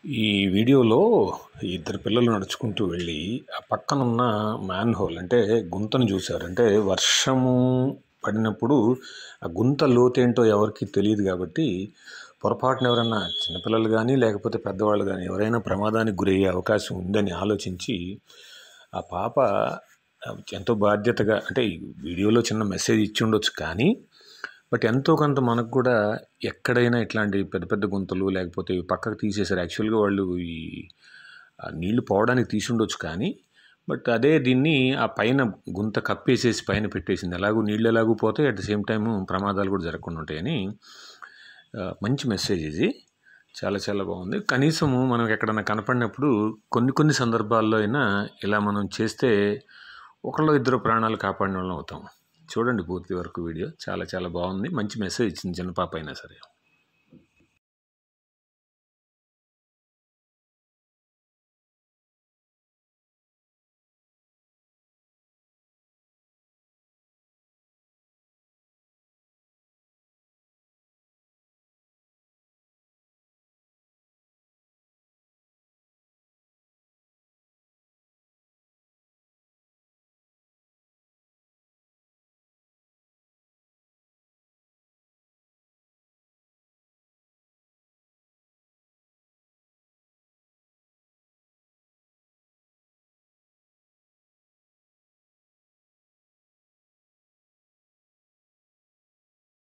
ఈ వీడియోలో ఇద్దరు పిల్లలు నడుచుకుంటూ వెళ్ళి ఆ పక్కనున్న మ్యాన్ హోల్ అంటే గుంతను చూశారు అంటే వర్షము పడినప్పుడు ఆ గుంత లోతేంటో ఎవరికి తెలియదు కాబట్టి పొరపాటున ఎవరైనా చిన్నపిల్లలు కానీ లేకపోతే పెద్దవాళ్ళు కానీ ఎవరైనా ప్రమాదానికి గురయ్యే అవకాశం ఉందని ఆలోచించి ఆ పాప ఎంతో బాధ్యతగా అంటే ఈ వీడియోలో చిన్న మెసేజ్ ఇచ్చి ఉండొచ్చు కానీ బట్ ఎంతో కొంత మనకు కూడా ఎక్కడైనా ఇట్లాంటి పెద్ద పెద్ద గుంతలు లేకపోతే ఇవి పక్కకు తీసేసారు యాక్చువల్గా వాళ్ళు ఈ ఆ నీళ్లు పోవడానికి తీసి ఉండొచ్చు కానీ బట్ అదే దీన్ని ఆ పైన గుంత కప్పేసేసి పైన పెట్టేసింది ఎలాగూ నీళ్ళు ఎలాగూ పోతే అట్ ద సేమ్ టైము ప్రమాదాలు కూడా జరగకుండా ఉంటాయని ఆ, మంచి మెసేజ్ ఇది చాలా చాలా బాగుంది కనీసము మనం ఎక్కడైనా కనపడినప్పుడు కొన్ని కొన్ని సందర్భాల్లో అయినా ఇలా మనం చేస్తే ఒకళ్ళు ఇద్దరు ప్రాణాలు కాపాడిన వాళ్ళం అవుతాం చూడండి పూర్తి వరకు వీడియో చాలా చాలా బాగుంది మంచి మెసేజ్ ఇచ్చింది చిన్న పాప అయినా సరే